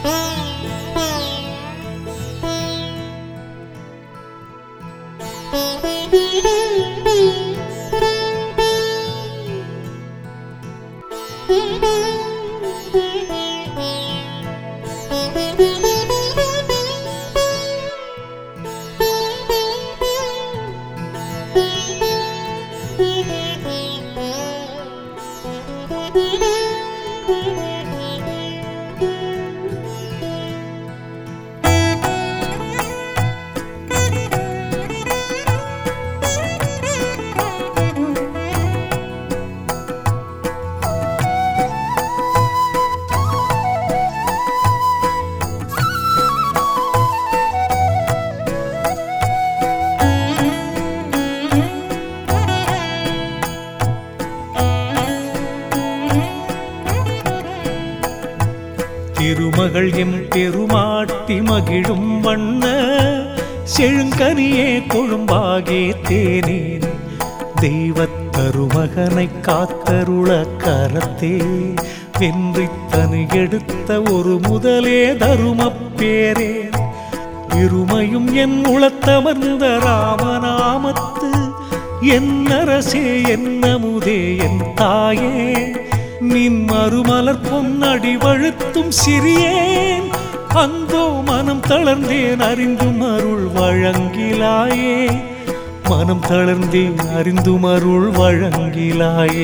திருமகள் எம் பெருமாட்டி மகிழும் வண்ண செழுங்கனியே கொழும்பாகே தேனே தெய்வத் தருமகனை காத்தருள கரத்தே வென்றித்தனு எடுத்த ஒரு முதலே தருமப் பேரே இருமையும் என் உளத்தமர்ந்த ராமநாமத்து என் அரசே என்னமுதே என் தாயே நின் மறுமலர் பொன்னடி வழுத்தும் சிறியேன் அந்தோ மனம் தளர்ந்தேன் அறிந்தும் அருள் வழங்கிலாயே மனம் தளர்ந்தேன் அறிந்தும் அருள் வழங்கிலாயே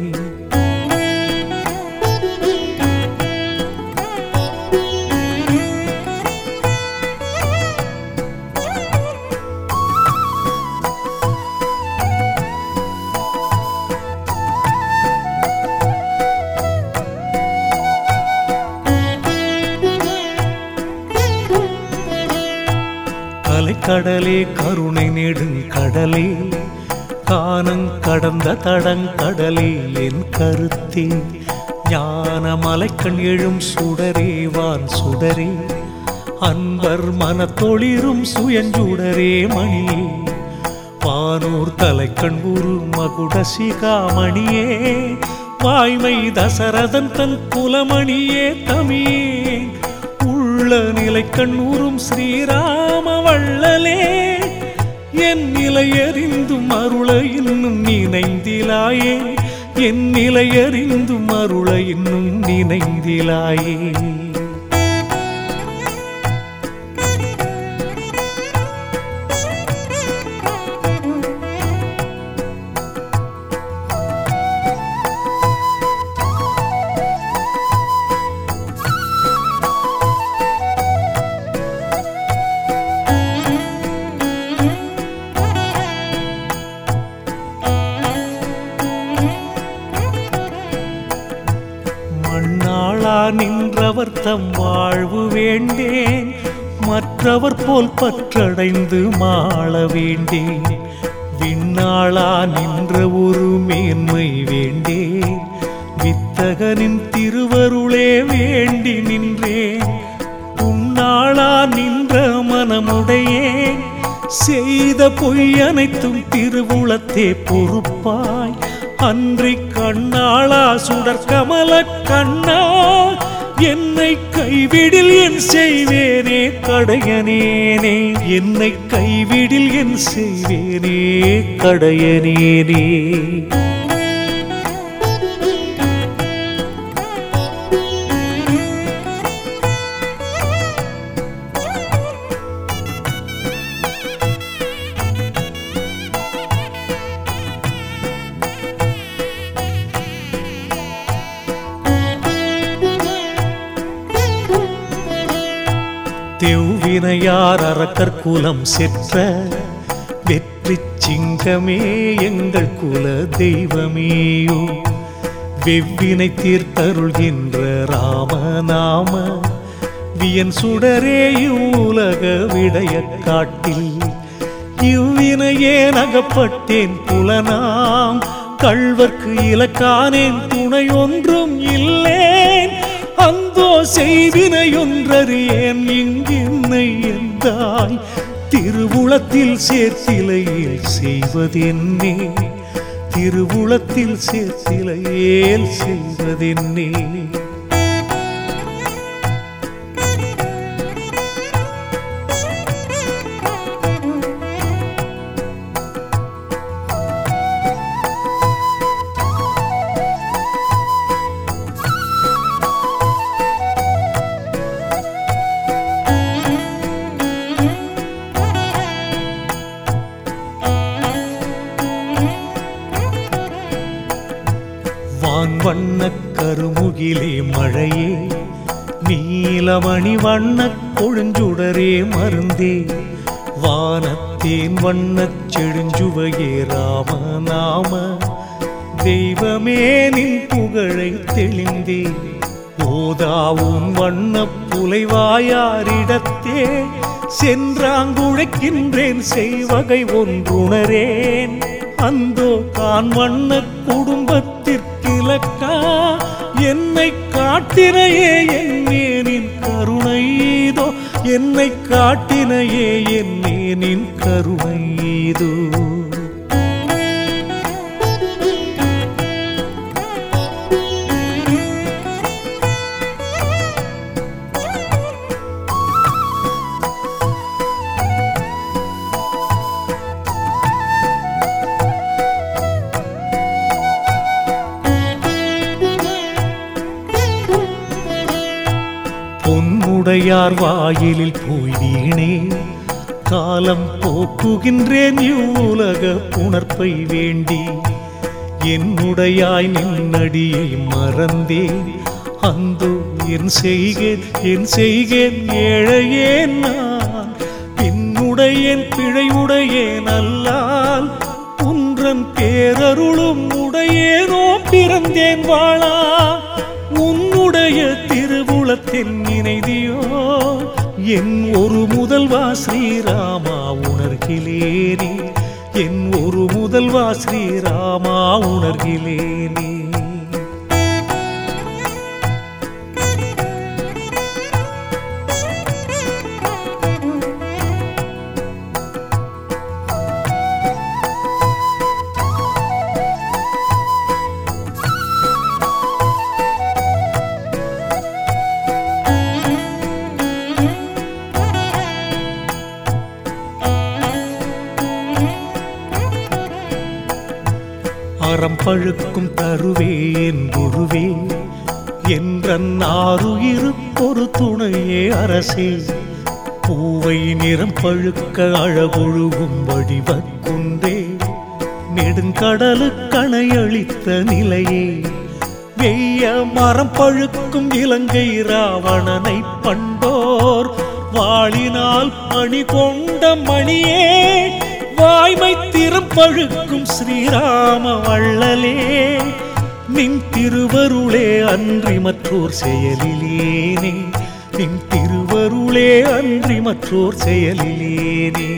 கலைக்கடலே கருணை நெடுங்கடலே கானங் கடந்த தடங்கடலே என் கருத்தே ஞான மலைக்கண் எழும் சுடரே வான் சுடரே அன்பர் மனத்தொளிரும் சுயஞ்சுடரே மணியே வானூர் தலைக்கண் உரு மகுட சிகாமணியே வாய்மை தசரதன் தன் குலமணியே தமியே உள்ள நிலை கண்ணூரும் ஸ்ரீராம வள்ளலே என் நிலையறிந்தும் அருள இன்னும் நினைந்திலாயே என் நிலையறிந்தும் அருள இன்னும் நினைந்திலாயே மண்ணாளா நின்றவர் தம் வாழ்வு வேண்டேன் மற்றவர் போல் பற்றடைந்து மாள வேண்டேன் விண்ணாளா நின்ற ஒரு மேன்மை வேண்டேன் வித்தகனின் திருவருளே வேண்டி நின்றேன் உன்னாளா நின்ற மனமுடையேன் செய்த பொய் அனைத்தும் திருவுளத்தே பொறுப்பாய் அன்றி கண்ணாளா சுடர் கமல கண்ணா என்னை கைவிடில் என் செய்வேனே கடையனேனே என்னை கைவிடில் என் செய்வேனே கடையனேனே தெவ்வினையார் அரக்கர் குலம் செற்ற வெற்றி சிங்கமே எங்கள் குல தெய்வமேயோ வெவ்வினை தீர்த்தருள்கின்ற ராமநாம வியன் சுடரே உலக விடைய காட்டில் இவ்வினையே நகப்பட்டேன் புலனாம் கள்வர்க்கு இலக்கானேன் துணை ஒன்றும் இல்லேன் அந்தோ செய்வினையொன்றறியேன் இங்கின்னை எந்தாய் திருவுளத்தில் சேர்த்திலையில் செய்வதென்னே திருவுளத்தில் சேர்த்திலையேல் செய்வதென்னே கருமுகிலே மழையே நீலமணி வண்ணக் கொழுஞ்சுடரே மருந்தே வானத்தேன் வண்ணச் செழுஞ்சுவையே ராம நாம தெய்வமே நின் புகழை தெளிந்தே ஓதாவும் வண்ணப் புலைவாயாரிடத்தே சென்றாங்குழைக்கின்றேன் செய்வகை ஒன்றுணரேன் அந்தோ தான் வண்ண குடும்பத்திற்கிலக்கா என்னை காட்டினையே என்னேனின் கருணைதோ என்னை காட்டினையே என்னேனின் கருணைதோ பொன்னுடையார் வாயிலில் போய் வீணே காலம் போக்குகின்றேன் இவ்வுலக புணர்ப்பை வேண்டி என்னுடையாய் நின்னடியை மறந்தேன் அந்தோ என் செய்கேன் என் செய்கேன் ஏழையேன் நான் பின்னுடையேன் பிழையுடையேன் அல்லால் உன்றன் பேரருளும் உடையேனோ பிறந்தேன் வாழா உன்னுடைய திருவுளத்தின் நினைதியோ என் ஒரு முதல்வா ஸ்ரீராமா உணர்கிலேனே என் ஒரு முதல்வா ஸ்ரீராமா உணர்கிலேனே அறம் பழுக்கும் தருவே என் குருவே என்றன் ஆறுயிருப்பொரு துணையே அரசே பூவை நிறம் பழுக்க அழகொழுகும் வடிவக் குன்றே நெடுங்கடலுக்கணையளித்த நிலையே வெய்ய மரம் பழுக்கும் இலங்கை ராவணனை பண்டோர் வாளினால் மணி கொண்ட மணியே வாய்மை திறம் பழுக்கும் ஸ்ரீராம வள்ளலே நின் திருவருளே அன்றி மற்றோர் செயலிலேனே நின் திருவருளே அன்றி மற்றோர் செயலிலேனே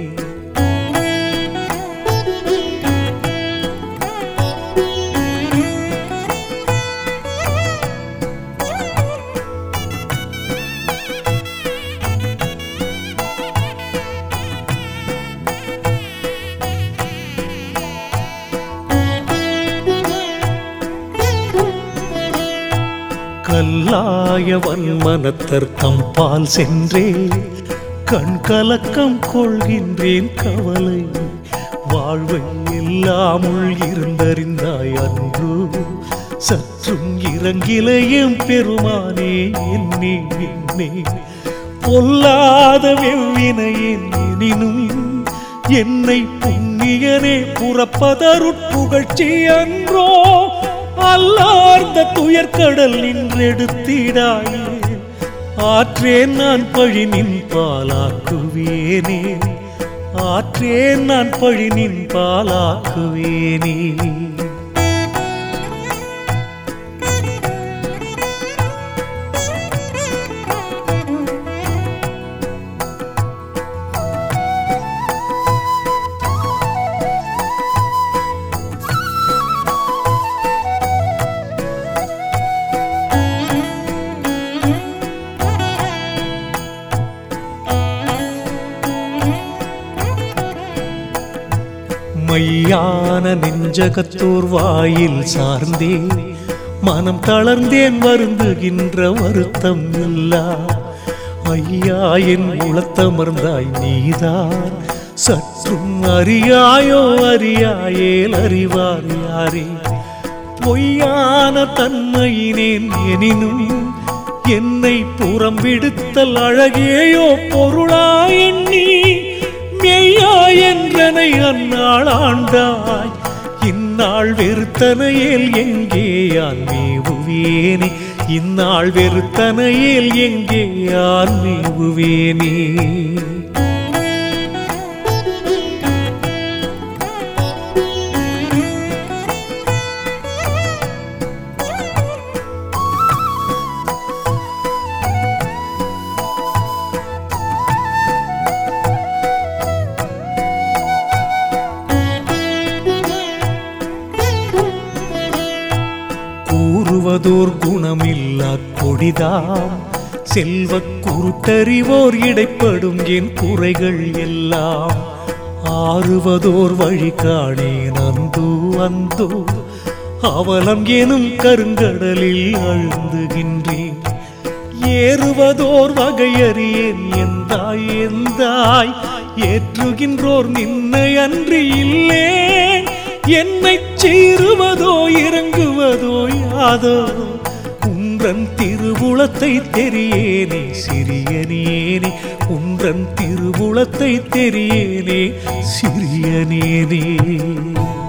கல்லாயவன் மனத்தர் தம்பால் சென்றே கண் கலக்கம் கொள்கின்றேன் கவலை வாழ்வை எல்லாமுள் இருந்தறிந்தாய் அன்று சற்றும் இறங்கிலையும் பெருமானே என்னே என்னே பொல்லாத வெவ்வினையின் எனினும் என்னை புண்ணியனே புறப்பதருட்புகழ்ச்சி அன்றோ அல்லார்ந்த துயர்கடல் நின்றெடுத்திடாயே ஆற்றேன் நான் பழி நின் பாலாக்குவேனே ஆற்றேன் நான் பழி நின் பாலாக்குவேனே மையான நெஞ்சகத்தோர் வாயில் சார்ந்தே மனம் தளர்ந்தேன் வருந்துகின்ற வருத்தம் இல்லா ஐயா என் உளத்தமர்ந்தாய் நீதான் சற்றும் அறியாயோ அறியாயேல் அறிவார் யாரே பொய்யான தன்மையினேன் எனினும் என்னை புறம் விடுத்தல் அழகேயோ பொருளா எண்ணி மெய்யா என்றனை அந்நாள் ஆண்டாய் இந்நாள் வெறுத்தனையேல் எங்கேயான் மேவுவி தெரியேனே இந்நாள் வெறுத்தனையில் எங்கே யார் மேவுவேனே கூறுவதோர் குணமில்லா கொடிதாம் செல்வக் குருட்டறிவோர் இடைப்படும் என் குறைகள் எல்லாம் ஆறுவதோர் வழி காணேன் அந்தோ அந்தோ அவலம் எனும் கருங்கடலில் அழுந்துகின்றேன் ஏறுவதோர் வகையறியேன் எந்தாய் எந்தாய் ஏற்றுகின்றோர் நின்னை அன்றி இல்லேன் என்னை சீறுவதோ இறங்குவதோ யாதோ உன்றன் திருவுளத்தை தெரியேனே சிறியனேனே உன்றன் திருவுளத்தை தெரியேனே சிறியனேனே